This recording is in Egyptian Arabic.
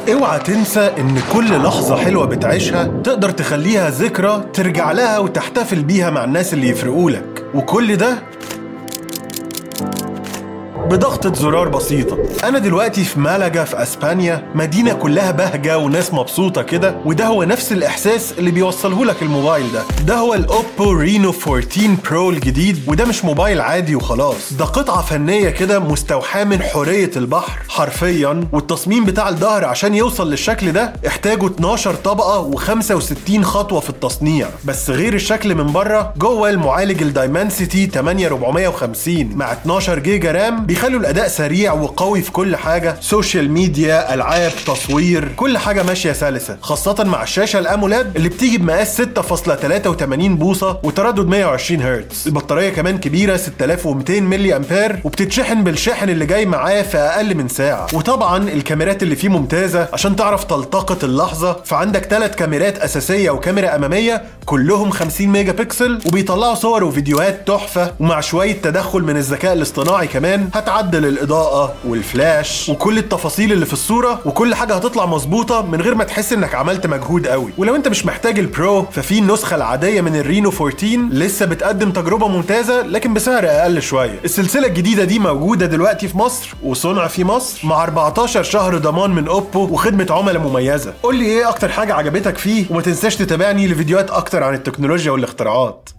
اوعى تنسى ان كل لحظة حلوة بتعيشها تقدر تخليها ذكرى ترجع لها وتحتفل بيها مع الناس اللي يفرقولك وكل ده بضغطة زرار بسيطة أنا دلوقتي في مالاجا في أسبانيا مدينة كلها بهجة وناس مبسوطة كده وده هو نفس الإحساس اللي بيوصله لك الموبايل ده ده هو الأوبو رينو 14 برو الجديد وده مش موبايل عادي وخلاص ده قطعة فنية كده مستوحاة من حورية البحر حرفيا والتصميم بتاع الظهر عشان يوصل للشكل ده احتاجوا 12 طبقة و65 خطوة في التصنيع بس غير الشكل من بره جوه المعالج الدايمنسيتي 8450 مع 12 جيجا رام بيخلوا الاداء سريع وقوي في كل حاجه سوشيال ميديا العاب تصوير كل حاجه ماشيه سلسه خاصه مع الشاشه الامولاد اللي بتيجي بمقاس 6.83 بوصه وتردد 120 هرتز البطاريه كمان كبيره 6200 ملي امبير وبتتشحن بالشاحن اللي جاي معاه في اقل من ساعه وطبعا الكاميرات اللي فيه ممتازه عشان تعرف تلتقط اللحظه فعندك ثلاث كاميرات اساسيه وكاميرا اماميه كلهم 50 ميجا بكسل وبيطلعوا صور وفيديوهات تحفه ومع شويه تدخل من الذكاء الاصطناعي كمان هتعدل الاضاءه والفلاش وكل التفاصيل اللي في الصوره وكل حاجه هتطلع مظبوطه من غير ما تحس انك عملت مجهود قوي ولو انت مش محتاج البرو ففي النسخه العاديه من الرينو 14 لسه بتقدم تجربه ممتازه لكن بسعر اقل شويه السلسله الجديده دي موجوده دلوقتي في مصر وصنع في مصر مع 14 شهر ضمان من اوبو وخدمه عملاء مميزه قول لي ايه اكتر حاجه عجبتك فيه وما تنساش تتابعني لفيديوهات اكتر عن التكنولوجيا والاختراعات